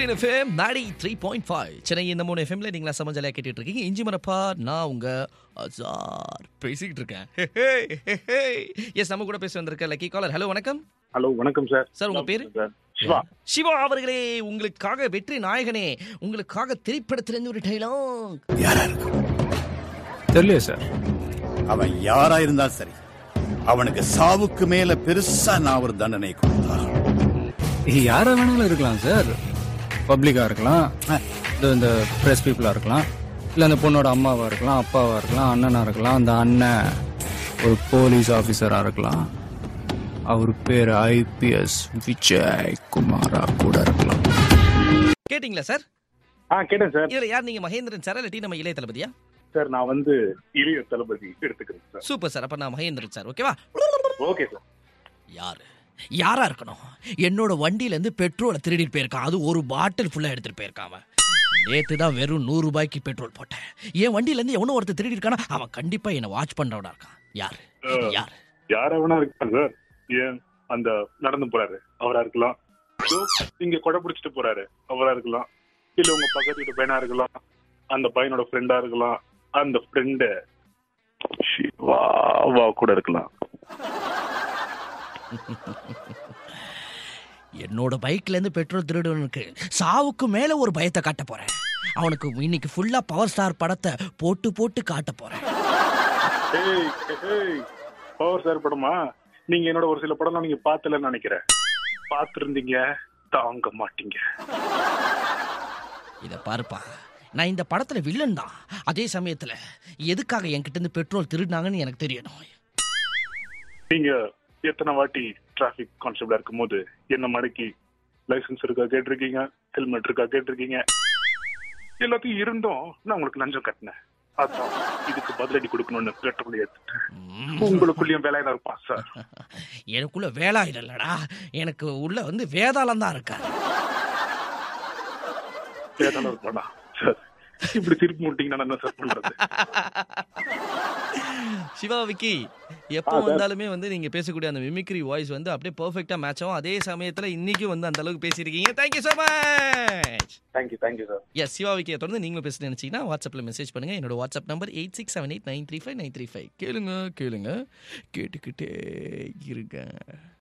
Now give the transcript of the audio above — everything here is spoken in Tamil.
சூரியன் எஃப்எம் நாடி த்ரீ பாயிண்ட் ஃபைவ் சென்னை இந்த மூணு எஃப்எம்ல நீங்களா சமஞ்சலையா கேட்டுட்டு இருக்கீங்க இஞ்சி மரப்பா நான் உங்க அசார் பேசிக்கிட்டு இருக்கேன் எஸ் நம்ம கூட பேச வந்திருக்க லக்கி காலர் ஹலோ வணக்கம் ஹலோ வணக்கம் சார் சார் உங்க பேரு சார் சிவா சிவா அவர்களே உங்களுக்காக வெற்றி நாயகனே உங்களுக்காக திரைப்படத்திலிருந்து ஒரு டைலாக் தெரியல சார் அவன் யாரா இருந்தா சரி அவனுக்கு சாவுக்கு மேல பெருசா நான் ஒரு தண்டனை கொடுத்தா யாரா வேணாலும் இருக்கலாம் சார் பப்ளிக்கா இருக்கலாம் இது இந்த பிரஸ் பீப்புளா இருக்கலாம் இல்ல அந்த பொண்ணோட அம்மாவா இருக்கலாம் அப்பாவா இருக்கலாம் அண்ணனா இருக்கலாம் அந்த அண்ணன் ஒரு போலீஸ் ஆபீசரா இருக்கலாம் அவர் பேர் ஐபிஎஸ் விஜய் குமாரா கூட இருக்கலாம் கேட்டிங்களா சார் ஆ கேட்டேன் சார் இதுல யார் நீங்க மகேந்திரன் சார் இல்லாட்டி நம்ம இளைய தளபதியா சார் நான் வந்து இளைய தளபதி எடுத்துக்கிறேன் சார் சூப்பர் சார் அப்ப நான் மகேந்திரன் சார் ஓகேவா ஓகே சார் யாரு யாரா இருக்கணும் என்னோட வண்டியில இருந்து பெட்ரோலை திருடிட்டு போயிருக்கான் அது ஒரு பாட்டில் ஃபுல்லா எடுத்துட்டு போயிருக்கான் அவன் நேத்து தான் வெறும் நூறு ரூபாய்க்கு பெட்ரோல் போட்டேன் என் வண்டியில இருந்து எவனோ ஒருத்தர் திருடி இருக்கானா அவன் கண்டிப்பா என்ன வாட்ச் பண்றவனா இருக்கான் யாரு யாரு யாரா வேணா இருக்காங்க சார் ஏன் அந்த நடந்து போறாரு அவரா இருக்கலாம் இதோ இங்க கொடை பிடிச்சிட்டு போறாரு அவரா இருக்கலாம் இல்ல உங்க பக்கத்து வீட்டு பையனா இருக்கலாம் அந்த பையனோட ஃப்ரெண்டா இருக்கலாம் அந்த ஃப்ரெண்டு வா கூட இருக்கலாம் என்னோட பைக்ல இருந்து பெட்ரோல் திருடுவனுக்கு சாவுக்கு மேல ஒரு பயத்தை காட்ட போறேன் அவனுக்கு இன்னைக்கு ஃபுல்லா பவர் ஸ்டார் படத்தை போட்டு போட்டு காட்ட போறேன் ஏய் ஏய் பவர் சார் படமா நீங்க என்னோட ஒரு சில படம்லாம் நீங்க பாத்தலன்னு நினைக்கிறேன் பாத்துருந்தீங்க தாங்க மாட்டீங்க இத பாருப்பா நான் இந்த படத்துல வில்லன் தான் அதே சமயத்துல எதுக்காக என்கிட்ட இருந்து பெட்ரோல் திருடினாங்கன்னு எனக்கு தெரியணும் நீங்க எத்தனை வாட்டி டிராபிக் கான்ஸ்டபிளா இருக்கும்போது என்ன மடக்கி லைசென்ஸ் இருக்கா கேட்டிருக்கீங்க ஹெல்மெட் இருக்கா கேட்டிருக்கீங்க எல்லாத்தையும் இருந்தும் நான் உங்களுக்கு லஞ்சம் கட்டினேன் அதான் இதுக்கு பதிலடி கொடுக்கணும்னு பெட்ரோல் ஏத்துட்டேன் ம். உங்களுக்குள்ளயும் வேலையா இருப்பான் சார் எனக்குள்ள வேலாயுதம் இல்லடா எனக்கு உள்ள வந்து வேதாளம் தான் இருக்கா வேதாளம் இருப்பானா சார் இப்படி திருப்பி முட்டிங்கன்னா நான் என்ன சார் பண்றது சிவா விக்கி எப்போ வந்தாலுமே வந்து நீங்க பேசக்கூடிய அந்த மிமிக்ரி வாய்ஸ் வந்து அப்படியே பெர்ஃபெக்ட்டா மேட்ச் ஆகும் அதே சமயத்துல இன்னைக்கும் வந்து அந்த அளவுக்கு பேசியிருக்கீங்க thank you so much thank you thank you sir S Siva விக்கியை தொடர்ந்து நீங்களும் பேச நினைச்சீங்கன்னா வாட்ஸ்அப்ல மெசேஜ் பண்ணுங்க என்னோட WhatsApp number eight six seven eight nine three five nine three five கேளுங்க கேளுங்க கேட்டுக்கிட்டே இருங்க